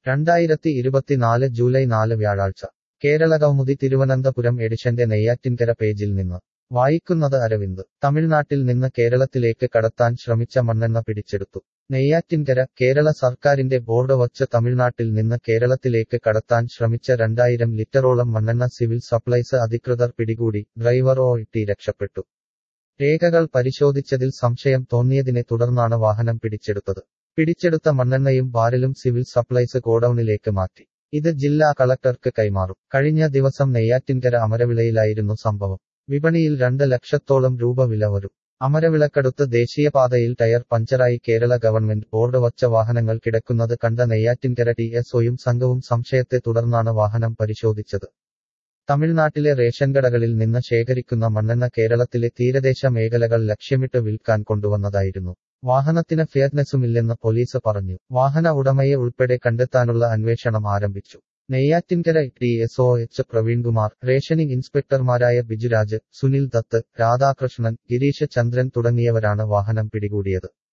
രണ്ടായിരത്തി ഇരുപത്തിനാല് ജൂലൈ നാല് വ്യാഴാഴ്ച കേരള കൗമുദി തിരുവനന്തപുരം എഡിഷന്റെ നെയ്യാറ്റിൻകര പേജിൽ നിന്ന് വായിക്കുന്നത് അരവിന്ദ് തമിഴ്നാട്ടിൽ നിന്ന് കേരളത്തിലേക്ക് കടത്താൻ ശ്രമിച്ച മണ്ണെണ്ണ പിടിച്ചെടുത്തു നെയ്യാറ്റിൻകര കേരള സർക്കാരിന്റെ ബോർഡ് വച്ച് തമിഴ്നാട്ടിൽ നിന്ന് കേരളത്തിലേക്ക് കടത്താൻ ശ്രമിച്ച രണ്ടായിരം ലിറ്ററോളം മണ്ണെണ്ണ സിവിൽ സപ്ലൈസ് അധികൃതർ പിടികൂടി ഡ്രൈവർ ഓ ഇട്ടി രക്ഷപ്പെട്ടു രേഖകൾ പരിശോധിച്ചതിൽ സംശയം തോന്നിയതിനെ തുടർന്നാണ് വാഹനം പിടിച്ചെടുത്തത് പിടിച്ചെടുത്ത മണ്ണെണ്ണയും ബാരലും സിവിൽ സപ്ലൈസ് ഗോഡൌണിലേക്ക് മാറ്റി ഇത് ജില്ലാ കളക്ടർക്ക് കൈമാറും കഴിഞ്ഞ ദിവസം നെയ്യാറ്റിൻകര അമരവിളയിലായിരുന്നു സംഭവം വിപണിയിൽ രണ്ട് ലക്ഷത്തോളം രൂപ വില വരും അമരവിളക്കടുത്ത് ദേശീയപാതയിൽ ടയർ പഞ്ചറായി കേരള ഗവൺമെന്റ് ബോർഡ് വച്ച വാഹനങ്ങൾ കിടക്കുന്നത് കണ്ട നെയ്യാറ്റിൻകര ടി എസ് ഒയും സംഘവും സംശയത്തെ തുടർന്നാണ് വാഹനം പരിശോധിച്ചത് തമിഴ്നാട്ടിലെ റേഷൻ കടകളിൽ നിന്ന് ശേഖരിക്കുന്ന മണ്ണെണ്ണ കേരളത്തിലെ തീരദേശ മേഖലകൾ ലക്ഷ്യമിട്ട് വിൽക്കാൻ കൊണ്ടുവന്നതായിരുന്നു വാഹനത്തിന് ഫിയറ്റ്നെസ്സുമില്ലെന്ന് പോലീസ് പറഞ്ഞു വാഹന ഉടമയെ ഉൾപ്പെടെ കണ്ടെത്താനുള്ള അന്വേഷണം ആരംഭിച്ചു Neyyattinkara T S O H Praveenkumar rationing ഇൻസ്പെക്ടർമാരായ ബിജുരാജ് സുനിൽ ദത്ത് രാധാകൃഷ്ണൻ ഗിരീഷ് ചന്ദ്രൻ തുടങ്ങിയവരാണ് വാഹനം പിടികൂടിയത്